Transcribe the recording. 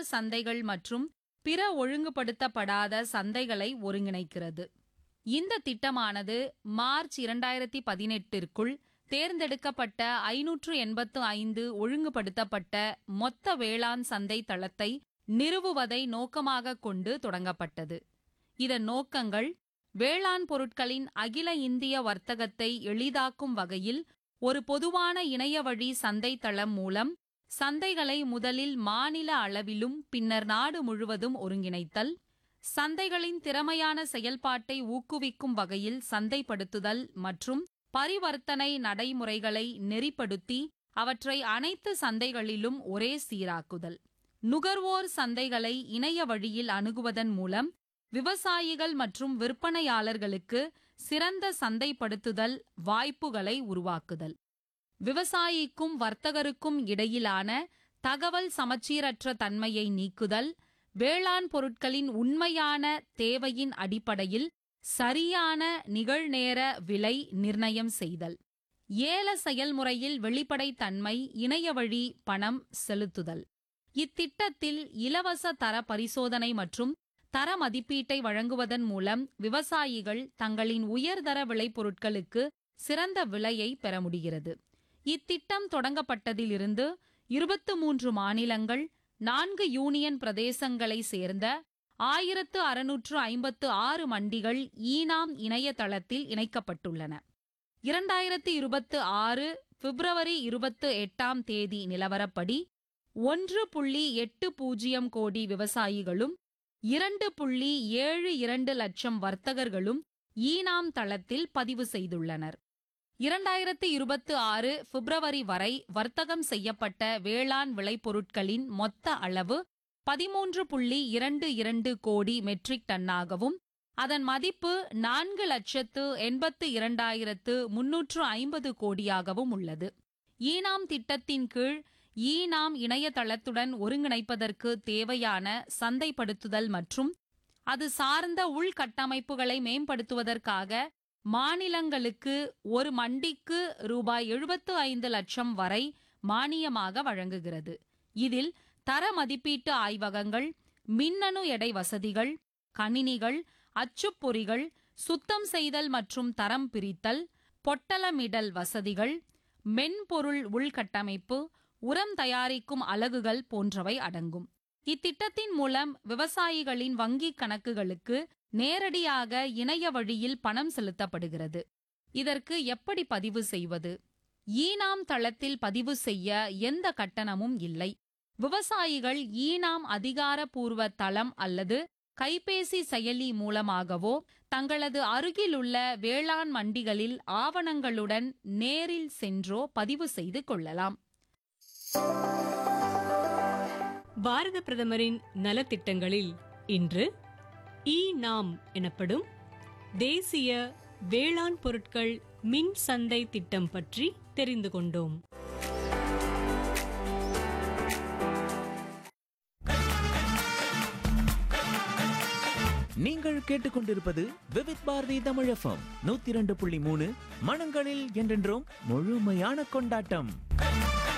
தனியார் சந்தைகள் மற்றும் பிற ஒழுங்குபடுத்தப்படாத சந்தைகளை ஒருங்கிணைக்கிறது இந்த திட்டமானது மார்ச் இரண்டாயிரத்தி பதினெட்டிற்குள் தேர்ந்தெடுக்கப்பட்ட ஐநூற்று எண்பத்து ஐந்து ஒழுங்குபடுத்தப்பட்ட மொத்த வேளாண் சந்தை தளத்தை நிறுவுவதை நோக்கமாக கொண்டு தொடங்கப்பட்டது இதன் நோக்கங்கள் வேளாண் பொருட்களின் அகில இந்திய வர்த்தகத்தை எளிதாக்கும் வகையில் ஒரு பொதுவான இணையவழி சந்தை தளம் மூலம் சந்தைகளை முதலில் மாநில அளவிலும் பின்னர் நாடு முழுவதும் ஒருங்கிணைத்தல் சந்தைகளின் திறமையான செயல்பாட்டை ஊக்குவிக்கும் வகையில் சந்தைப்படுத்துதல் மற்றும் பரிவர்த்தனை நடைமுறைகளை நெறிப்படுத்தி அவற்றை அனைத்து சந்தைகளிலும் ஒரே சீராக்குதல் நுகர்வோர் சந்தைகளை இணைய வழியில் அணுகுவதன் மூலம் விவசாயிகள் மற்றும் விற்பனையாளர்களுக்கு சிறந்த சந்தைப்படுத்துதல் வாய்ப்புகளை உருவாக்குதல் விவசாயிக்கும் வர்த்தகருக்கும் இடையிலான தகவல் சமச்சீரற்ற தன்மையை நீக்குதல் வேளாண் பொருட்களின் உண்மையான தேவையின் அடிப்படையில் சரியான நிகழ்நேர விலை நிர்ணயம் செய்தல் ஏல செயல்முறையில் வெளிப்படைத்தன்மை இணையவழி பணம் செலுத்துதல் இத்திட்டத்தில் இலவச தர பரிசோதனை மற்றும் தர மதிப்பீட்டை வழங்குவதன் மூலம் விவசாயிகள் தங்களின் உயர்தர விளைபொருட்களுக்கு சிறந்த விலையை பெற முடிகிறது இத்திட்டம் தொடங்கப்பட்டதிலிருந்து இருபத்து மூன்று மாநிலங்கள் நான்கு யூனியன் பிரதேசங்களை சேர்ந்த ஆயிரத்து அறுநூற்று ஐம்பத்து ஆறு மண்டிகள் ஈனாம் இணையதளத்தில் இணைக்கப்பட்டுள்ளன இரண்டாயிரத்து இருபத்து ஆறு பிப்ரவரி இருபத்து எட்டாம் தேதி நிலவரப்படி ஒன்று புள்ளி எட்டு பூஜ்ஜியம் கோடி விவசாயிகளும் இரண்டு புள்ளி ஏழு இரண்டு லட்சம் வர்த்தகர்களும் ஈனாம் தளத்தில் பதிவு செய்துள்ளனர் இரண்டாயிரத்து இருபத்து ஆறு பிப்ரவரி வரை வர்த்தகம் செய்யப்பட்ட வேளாண் விளைபொருட்களின் மொத்த அளவு பதிமூன்று புள்ளி இரண்டு இரண்டு கோடி மெட்ரிக் டன்னாகவும் அதன் மதிப்பு நான்கு லட்சத்து எண்பத்து இரண்டாயிரத்து முன்னூற்று ஐம்பது கோடியாகவும் உள்ளது ஈனாம் திட்டத்தின் கீழ் ஈனாம் இணையதளத்துடன் ஒருங்கிணைப்பதற்கு தேவையான சந்தைப்படுத்துதல் மற்றும் அது சார்ந்த உள்கட்டமைப்புகளை மேம்படுத்துவதற்காக மாநிலங்களுக்கு ஒரு மண்டிக்கு ரூபாய் எழுபத்து ஐந்து லட்சம் வரை மானியமாக வழங்குகிறது இதில் தர மதிப்பீட்டு ஆய்வகங்கள் மின்னணு எடை வசதிகள் கணினிகள் அச்சுப்பொறிகள் சுத்தம் செய்தல் மற்றும் தரம் பிரித்தல் பொட்டலமிடல் வசதிகள் மென்பொருள் உள்கட்டமைப்பு உரம் தயாரிக்கும் அலகுகள் போன்றவை அடங்கும் இத்திட்டத்தின் மூலம் விவசாயிகளின் வங்கிக் கணக்குகளுக்கு நேரடியாக இணைய வழியில் பணம் செலுத்தப்படுகிறது இதற்கு எப்படி பதிவு செய்வது ஈனாம் தளத்தில் பதிவு செய்ய எந்த கட்டணமும் இல்லை விவசாயிகள் ஈனாம் அதிகாரப்பூர்வ தளம் அல்லது கைபேசி செயலி மூலமாகவோ தங்களது அருகிலுள்ள வேளாண் மண்டிகளில் ஆவணங்களுடன் நேரில் சென்றோ பதிவு செய்து கொள்ளலாம் பாரத பிரதமரின் நலத்திட்டங்களில் இன்று இ நாம் எனப்படும் தேசிய வேளாண் பொருட்கள் மின் சந்தை திட்டம் பற்றி தெரிந்து கொண்டோம் நீங்கள் கேட்டுக்கொண்டிருப்பது விவித் பாரதி தமிழ் எஃப்எம் நூத்தி இரண்டு புள்ளி மூணு மனங்களில் என்றென்றும் முழுமையான கொண்டாட்டம்